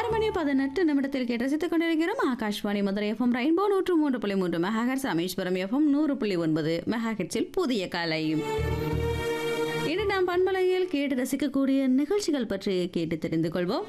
மணி பதினெட்டு நிமிடத்தில் கேட்டு ரசித்துக் கொண்டிருக்கிறோம் ஆகாஷ்வாணி மதுரை எஃப்எம் ரெயின்போ நூற்று மூன்று புள்ளி மூன்று மெகாஹெட்ஸ் ராமேஸ்வரம் எஃப்எம் நூறு புள்ளி ஒன்பது மெகாஹெட்ஸில் புதிய காலை இன்று நாம் பண்பலையில் கேட்டு ரசிக்கக்கூடிய நிகழ்ச்சிகள் பற்றி கேட்டு தெரிந்து கொள்வோம்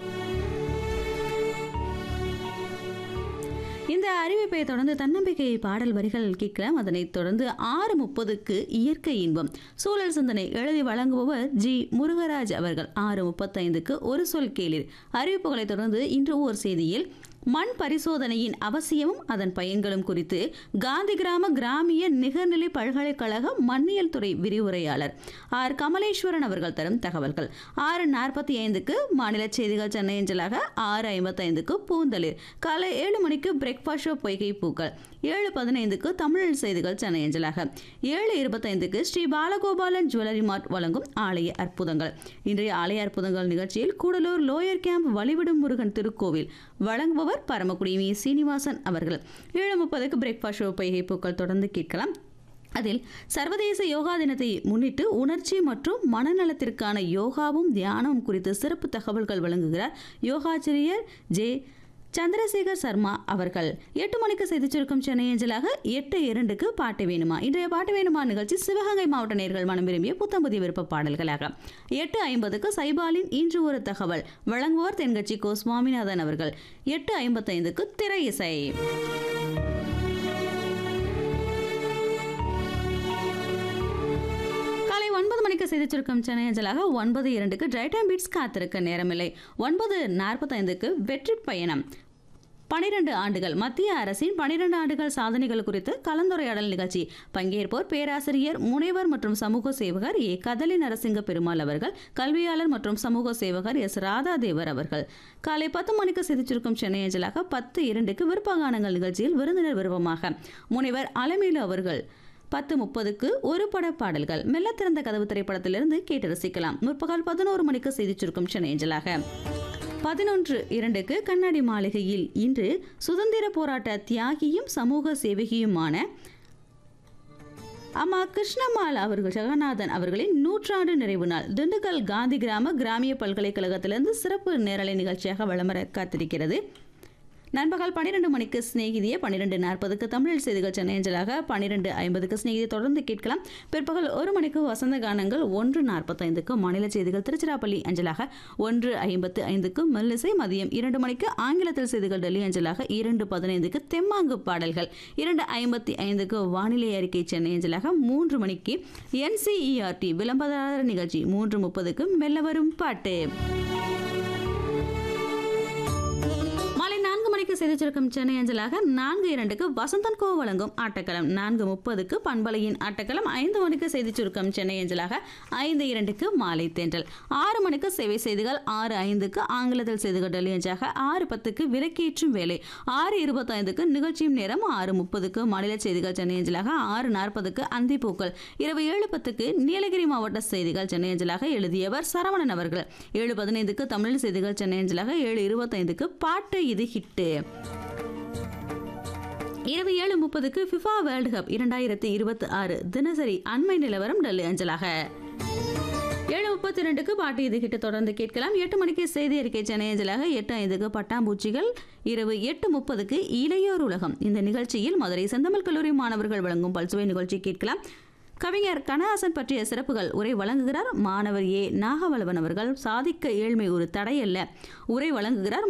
இந்த அறிவிப்பை தொடர்ந்து தன்னம்பிக்கை பாடல் வரிகள் கேட்கலாம் அதனைத் தொடர்ந்து ஆறு முப்பதுக்கு இயற்கை இன்பம் சூழல் சிந்தனை எழுதி வழங்குபவர் ஜி முருகராஜ் அவர்கள் ஆறு முப்பத்தைந்துக்கு ஒரு சொல் கேளிர் அறிவிப்புகளை தொடர்ந்து இன்று ஓர் செய்தியில் மண் பரிசோதனையின் அவசியமும் அதன் பயன்களும் குறித்து காந்தி கிராம கிராமிய நிகர்நிலை பல்கலைக்கழக மண்ணியல் துறை விரிவுரையாளர் ஆர் கமலேஸ்வரன் அவர்கள் தரும் தகவல்கள் ஆறு நாற்பத்தி ஐந்துக்கு மாநில செய்திகள் சென்னை அஞ்சலாக ஆறு ஐம்பத்தைந்துக்கு பூந்தளிர் காலை ஏழு மணிக்கு பிரேக்ஃபாஸ்ட் ஷோ பொய்கை பூக்கள் ஏழு பதினைந்துக்கு தமிழ் செய்திகள் சென்னை அஞ்சலாக ஏழு இருபத்தைந்துக்கு ஸ்ரீ பாலகோபாலன் ஜுவல்லரி மார்ட் வழங்கும் ஆலய அற்புதங்கள் இன்றைய ஆலய அற்புதங்கள் நிகழ்ச்சியில் கூடலூர் லோயர் கேம்ப் வழிவிடும் முருகன் திருக்கோவில் வழங்குபவர் பரமக்குடி வி சீனிவாசன் அவர்கள் ஏழு முப்பதுக்கு பிரேக்ஃபாஸ்ட் ஷோ பொய்கை பூக்கள் தொடர்ந்து கேட்கலாம் அதில் சர்வதேச யோகா தினத்தை முன்னிட்டு உணர்ச்சி மற்றும் மனநலத்திற்கான யோகாவும் தியானமும் குறித்து சிறப்பு தகவல்கள் வழங்குகிறார் யோகாச்சிரியர் ஜே சந்திரசேகர் சர்மா அவர்கள் எட்டு மணிக்கு செய்தி சுருக்கம் சென்னை அஞ்சலாக எட்டு இரண்டுக்கு பாட்டு வேணுமா இன்றைய பாட்டு வேணுமா நிகழ்ச்சி சிவகங்கை மாவட்ட நேர்கள் மனம் விரும்பிய புத்தம் புதிய விருப்ப பாடல்களாக எட்டு ஐம்பதுக்கு சைபாலின் இன்று ஒரு தகவல் வழங்குவோர் தென்கட்சி கோ சுவாமிநாதன் அவர்கள் எட்டு ஐம்பத்தைந்துக்கு திரை இசை காலை ஒன்பது மணிக்கு செய்தி சுருக்கம் சென்னை அஞ்சலாக ஒன்பது இரண்டுக்கு ட்ரை டைம் பீட்ஸ் காத்திருக்க நேரமில்லை ஒன்பது நாற்பத்தைந்துக்கு வெற்றி பயணம் பனிரெண்டு ஆண்டுகள் மத்திய அரசின் பனிரெண்டு ஆண்டுகள் சாதனைகள் குறித்து கலந்துரையாடல் நிகழ்ச்சி பங்கேற்போர் பேராசிரியர் முனைவர் மற்றும் சமூக சேவகர் ஏ கதலி நரசிங்க பெருமாள் அவர்கள் கல்வியாளர் மற்றும் சமூக சேவகர் எஸ் ராதாதேவர் அவர்கள் காலை பத்து மணிக்கு செய்திச்சிருக்கும் சென்னை அஞ்சலாக பத்து இரண்டுக்கு விருப்பகானங்கள் நிகழ்ச்சியில் விருந்தினர் விருப்பமாக முனைவர் அலமேலு அவர்கள் பத்து முப்பதுக்கு ஒரு பட பாடல்கள் மெல்ல திறந்த கதவு திரைப்படத்திலிருந்து கேட்டு ரசிக்கலாம் முற்பகல் பதினோரு மணிக்கு செய்தி சுருக்கம் சென்னை அஞ்சலாக பதினொன்று இரண்டுக்கு கண்ணாடி மாளிகையில் இன்று சுதந்திர போராட்ட தியாகியும் சமூக சேவகியுமான அம்மா கிருஷ்ணமால் அவர்கள் ஜெகநாதன் அவர்களின் நூற்றாண்டு நிறைவு நாள் திண்டுக்கல் காந்தி கிராம கிராமிய பல்கலைக்கழகத்திலிருந்து சிறப்பு நேரலை நிகழ்ச்சியாக வளமர காத்திருக்கிறது நண்பகல் பன்னிரெண்டு மணிக்கு சிநேகிதிய பன்னிரெண்டு நாற்பதுக்கு தமிழ் செய்திகள் சென்னை அஞ்சலாக பன்னிரெண்டு ஐம்பதுக்கு சிநேகிதியை தொடர்ந்து கேட்கலாம் பிற்பகல் ஒரு மணிக்கு வசந்த கானங்கள் ஒன்று நாற்பத்தைந்துக்கு மாநில செய்திகள் திருச்சிராப்பள்ளி அஞ்சலாக ஒன்று ஐம்பத்து ஐந்துக்கு மெல்லிசை மதியம் இரண்டு மணிக்கு ஆங்கிலத்தில் செய்திகள் டெல்லி அஞ்சலாக இரண்டு பதினைந்துக்கு தெம்மாங்கு பாடல்கள் இரண்டு ஐம்பத்தி ஐந்துக்கு வானிலை அறிக்கை சென்னை அஞ்சலாக மூன்று மணிக்கு என்சிஇஆர்டி விளம்பரதாரர் நிகழ்ச்சி மூன்று முப்பதுக்கு மெல்ல வரும் பாட்டு மாலை நான்கு மணிக்கு செய்திச்சிருக்கும் சென்னை அஞ்சலாக நான்கு இரண்டுக்கு வசந்தன் கோ வழங்கும் ஆட்டக்களம் நான்கு முப்பதுக்கு பண்பலையின் ஆட்டக்களம் ஐந்து மணிக்கு செய்திச் சுருக்கம் சென்னை அஞ்சலாக ஐந்து இரண்டுக்கு மாலை தென்றல் ஆறு மணிக்கு சேவை செய்திகள் ஆறு ஐந்துக்கு ஆங்கிலத்தில் செய்திகள் டெல்லி அஞ்சாக ஆறு பத்துக்கு விலக்கேற்றும் வேலை ஆறு இருபத்தைந்துக்கு நிகழ்ச்சியும் நேரம் ஆறு முப்பதுக்கு மாநில செய்திகள் சென்னை அஞ்சலாக ஆறு நாற்பதுக்கு அந்திப்பூக்கள் இரவு ஏழு பத்துக்கு நீலகிரி மாவட்ட செய்திகள் சென்னை அஞ்சலாக எழுதியவர் சரவணன் அவர்கள் ஏழு பதினைந்துக்கு தமிழ் செய்திகள் சென்னை அஞ்சலாக ஏழு இருபத்தைந்துக்கு பாட்டு இது ஹிட்டு இரவு ஏழு முப்பதுக்கு ஃபிஃபா வேர்ல்டு கப் இரண்டாயிரத்தி இருபத்தி ஆறு தினசரி அண்மை நிலவரம் டெல்லி அஞ்சலாக ஏழு முப்பத்தி ரெண்டுக்கு பாட்டு இது கிட்ட தொடர்ந்து கேட்கலாம் எட்டு மணிக்கு செய்தி அறிக்கை சென்னை அஞ்சலாக எட்டு ஐந்துக்கு பட்டாம்பூச்சிகள் இரவு எட்டு முப்பதுக்கு இளையோர் உலகம் இந்த நிகழ்ச்சியில் மதுரை செந்தமிழ் கல்லூரி மாணவர்கள் வழங்கும் பல்சுவை நிகழ்ச்சி கேட்கலாம் கவிஞர் கனகாசன் பற்றிய சிறப்புகள் உரை வழங்குகிறார் மாணவர் ஏ நாகவளவன் அவர்கள் சாதிக்க ஏழ்மை ஒரு தடையல்ல உரை வழங்குகிறார்